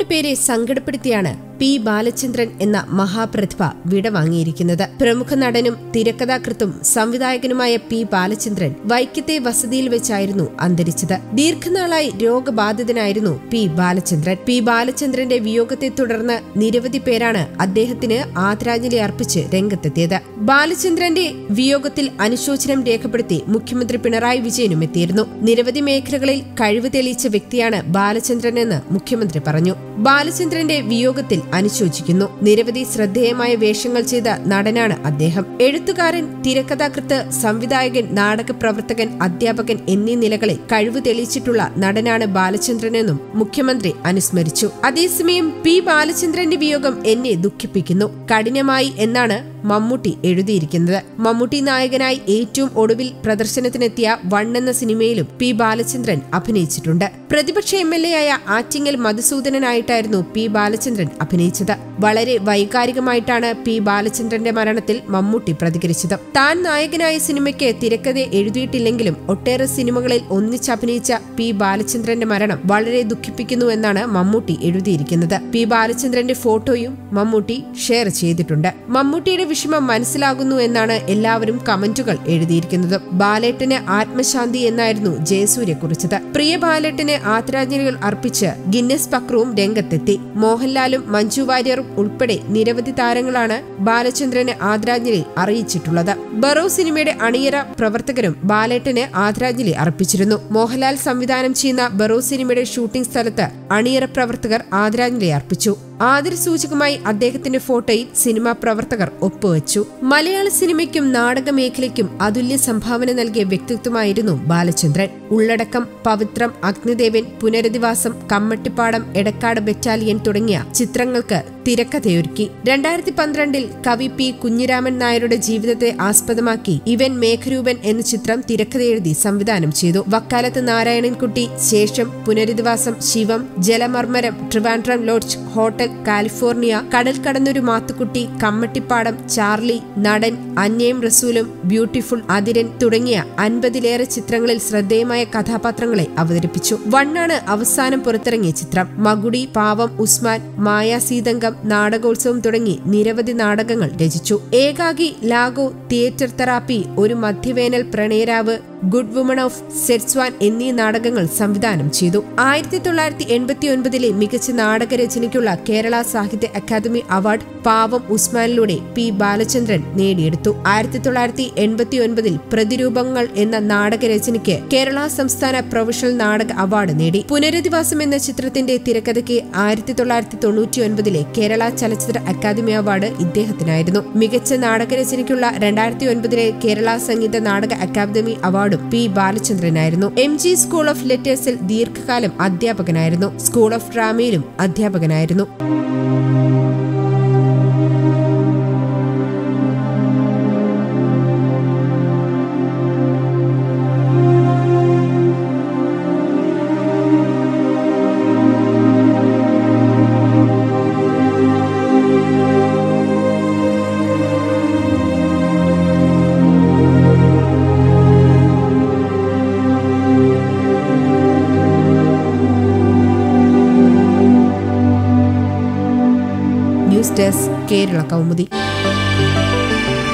പേരെ സങ്കടപ്പെടുത്തിയാണ് പി ബാലചന്ദ്രൻ എന്ന മഹാപ്രതിഭ വിടവാങ്ങിയിരിക്കുന്നത് പ്രമുഖ നടനും തിരക്കഥാകൃത്തും സംവിധായകനുമായ പി ബാലചന്ദ്രൻ വൈക്കത്തെ വസതിയിൽ വെച്ചായിരുന്നു അന്തരിച്ചത് ദീർഘനാളായി രോഗബാധിതനായിരുന്നു പി ബാലചന്ദ്രൻ പി ബാലചന്ദ്രന്റെ വിയോഗത്തെ തുടർന്ന് നിരവധി പേരാണ് അദ്ദേഹത്തിന് ആദരാഞ്ജലി അർപ്പിച്ച് രംഗത്തെത്തിയത് ബാലചന്ദ്രന്റെ വിയോഗത്തിൽ അനുശോചനം രേഖപ്പെടുത്തി മുഖ്യമന്ത്രി പിണറായി വിജയനും എത്തിയിരുന്നു നിരവധി മേഖലകളിൽ കഴിവ് തെളിയിച്ച വ്യക്തിയാണ് ബാലചന്ദ്രൻ എന്ന് മുഖ്യമന്ത്രി പറഞ്ഞു ബാലചന്ദ്രന്റെ വിയോഗത്തിൽ അനുശോചിക്കുന്നു നിരവധി ശ്രദ്ധേയമായ വേഷങ്ങൾ ചെയ്ത നടനാണ് അദ്ദേഹം എഴുത്തുകാരൻ തിരക്കഥാകൃത്ത് സംവിധായകൻ നാടക പ്രവർത്തകൻ അധ്യാപകൻ എന്നീ നിലകളിൽ കഴിവ് തെളിയിച്ചിട്ടുള്ള നടനാണ് ബാലചന്ദ്രനെന്നും മുഖ്യമന്ത്രി അനുസ്മരിച്ചു അതേസമയം പി ബാലചന്ദ്രന്റെ വിയോഗം എന്നെ ദുഃഖിപ്പിക്കുന്നു കഠിനമായി എന്നാണ് മമ്മൂട്ടി എഴുതിയിരിക്കുന്നത് മമ്മൂട്ടി നായകനായി ഏറ്റവും ഒടുവിൽ പ്രദർശനത്തിനെത്തിയ വൺ എന്ന സിനിമയിലും പി ബാലചന്ദ്രൻ അഭിനയിച്ചിട്ടുണ്ട് പ്രതിപക്ഷ എം എൽ എ ആയ ആറ്റിങ്ങൽ മധുസൂദനനായിട്ടായിരുന്നു പി ബാലചന്ദ്രൻ അഭിനയിച്ചത് വളരെ വൈകാരികമായിട്ടാണ് പി ബാലചന്ദ്രന്റെ മരണത്തിൽ മമ്മൂട്ടി പ്രതികരിച്ചത് താൻ നായകനായ സിനിമയ്ക്ക് തിരക്കഥ എഴുതിയിട്ടില്ലെങ്കിലും ഒട്ടേറെ സിനിമകളിൽ ഒന്നിച്ചഭിനയിച്ച പി ബാലചന്ദ്രന്റെ മരണം വളരെ ദുഃഖിപ്പിക്കുന്നു എന്നാണ് മമ്മൂട്ടി എഴുതിയിരിക്കുന്നത് പി ബാലചന്ദ്രന്റെ ഫോട്ടോയും മമ്മൂട്ടി ഷെയർ ചെയ്തിട്ടുണ്ട് മമ്മൂട്ടിയുടെ വിഷമം മനസ്സിലാകുന്നു എന്നാണ് എല്ലാവരും കമന്റുകൾ എഴുതിയിരിക്കുന്നത് ബാലേട്ടന് ആത്മശാന്തി എന്നായിരുന്നു ജയസൂര്യ കുറിച്ചത് പ്രിയ ബാലേട്ടന് ആദരാഞ്ജലികൾ അർപ്പിച്ച് ഗിന്നസ് പക്രവും രംഗത്തെത്തി മോഹൻലാലും മഞ്ജു വാര്യറും ഉൾപ്പെടെ നിരവധി താരങ്ങളാണ് ബാലചന്ദ്രന് ആദരാഞ്ജലി അറിയിച്ചിട്ടുള്ളത് ബറോ സിനിമയുടെ അണിയറ പ്രവർത്തകരും ബാലേട്ടന് ആദരാഞ്ജലി അർപ്പിച്ചിരുന്നു മോഹൻലാൽ സംവിധാനം ചെയ്യുന്ന ബറോ സിനിമയുടെ ഷൂട്ടിംഗ് സ്ഥലത്ത് അണിയറ പ്രവർത്തകർ ആദരാഞ്ജലി അർപ്പിച്ചു ആദരസൂചകമായി അദ്ദേഹത്തിന്റെ ഫോട്ടോയിൽ സിനിമാ പ്രവർത്തകർ ഒപ്പുവച്ചു മലയാള സിനിമയ്ക്കും നാടക മേഖലയ്ക്കും അതുല്യ സംഭാവന നൽകിയ വ്യക്തിത്വമായിരുന്നു ബാലചന്ദ്രൻ ഉള്ളടക്കം പവിത്രം അഗ്നിദേവൻ പുനരധിവാസം കമ്മട്ടിപ്പാടം എടക്കാട് ബറ്റാലിയൻ തുടങ്ങിയ ചിത്രങ്ങൾക്ക് തിരക്കഥയൊരുക്കി രണ്ടായിരത്തി പന്ത്രണ്ടിൽ കവി പി കുഞ്ഞിരാമൻ നായരുടെ ജീവിതത്തെ ആസ്പദമാക്കി ഇവൻ മേഘരൂപൻ എന്ന ചിത്രം തിരക്കഥയെഴുതി സംവിധാനം ചെയ്തു വക്കാലത്ത് Narayanankutty Shesham Punaradhivasam Shivam Jalamarmaram Trivandrum lodge hotel California Kadal Kadannoru Mathukutty Kammattipadam Charlie നടൻ അന്യയും റസൂലും ബ്യൂട്ടിഫുൾ അതിരൻ തുടങ്ങിയ അൻപതിലേറെ ചിത്രങ്ങളിൽ ശ്രദ്ധേയമായ കഥാപാത്രങ്ങളെ അവതരിപ്പിച്ചു വണ്ണാണ് അവസാനം പുറത്തിറങ്ങിയ ചിത്രം മകുടി പാവം ഉസ്മാൻ മായാസീതങ്കം നാടകോത്സവം തുടങ്ങി നിരവധി നാടകങ്ങൾ രചിച്ചു ഏകാഗി ലാഗോ തിയേറ്റർ തെറാപ്പി ഒരു Madhyavenal Pranayaravu good woman of Setzuan എന്നീ നാടകങ്ങൾ സംവിധാനം ചെയ്തു ആയിരത്തി തൊള്ളായിരത്തി എൺപത്തി ഒൻപതിലെ മികച്ച നാടകരചനയ്ക്കുള്ള കേരള സാഹിത്യ അക്കാദമി അവാർഡ് പാവം ഉസ്മാനിലൂടെ പി ബാലചന്ദ്രൻ നേടിയെടുത്തു ആയിരത്തി തൊള്ളായിരത്തി എൺപത്തി ഒൻപതിൽ പ്രതിരൂപങ്ങൾ എന്ന നാടകരചനയ്ക്ക് കേരള സംസ്ഥാന പ്രൊഫഷണൽ നാടക അവാർഡ് നേടി പുനരധിവാസം എന്ന ചിത്രത്തിന്റെ തിരക്കഥയ്ക്ക് ആയിരത്തി തൊള്ളായിരത്തി തൊണ്ണൂറ്റി ഒൻപതിലെ കേരള ചലച്ചിത്ര അക്കാദമി അവാർഡ് ഇദ്ദേഹത്തിനായിരുന്നു മികച്ച നാടകരചനയ്ക്കുള്ള രണ്ടായിരത്തി ഒൻപതിലെ കേരള സംഗീത നാടക അക്കാദമി അവാർഡും പി ബാലചന്ദ്രനായിരുന്നു എം ജി സ്കൂൾ ഓഫ് ലെറ്റേഴ്സിൽ ദീർഘകാലം അധ്യാപകനായിരുന്നു സ്കൂൾ ഓഫ് ഡ്രാമയിലും അധ്യാപകനായിരുന്നു ന്യൂസ് ഡെസ്ക് കേരള കൗമുദി